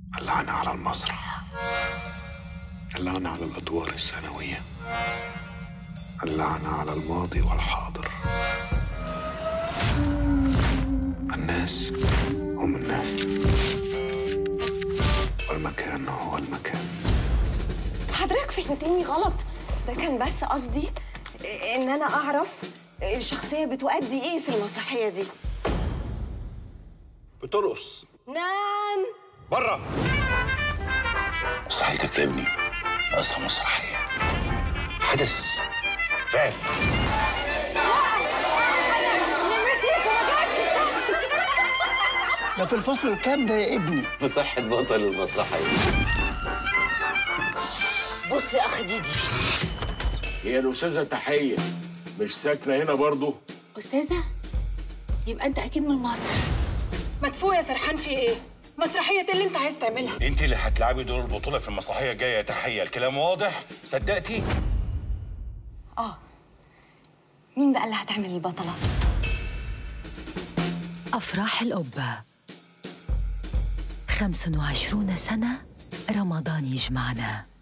اللعنة على المسرح اللعنة على الأدوار الثانوية اللعنة على الماضي والحاضر الناس هم الناس والمكان هو المكان حضرتك فهمتني غلط ده كان بس قصدي ان انا اعرف الشخصيه بتؤدي ايه في المسرحيه دي بترقص نعم بره مسرحيتك يا ابني ناقصها مسرحية حدث فعل ده في الفصل الكام ده يا ابني بصحة بطل المسرحية بص يا اخ ديدي هي الأستاذة تحية مش ساكنة هنا برضو أستاذة يبقى أنت أكيد من مصر مدفوع يا سرحان في ايه؟ مسرحية إيه اللي انت عايز تعملها؟ انت اللي هتلعبي دور البطولة في المسرحية الجاية يا تحية الكلام واضح صدقتي اه مين بقى اللي هتعمل البطله أفراح القبة 25 سنة رمضان يجمعنا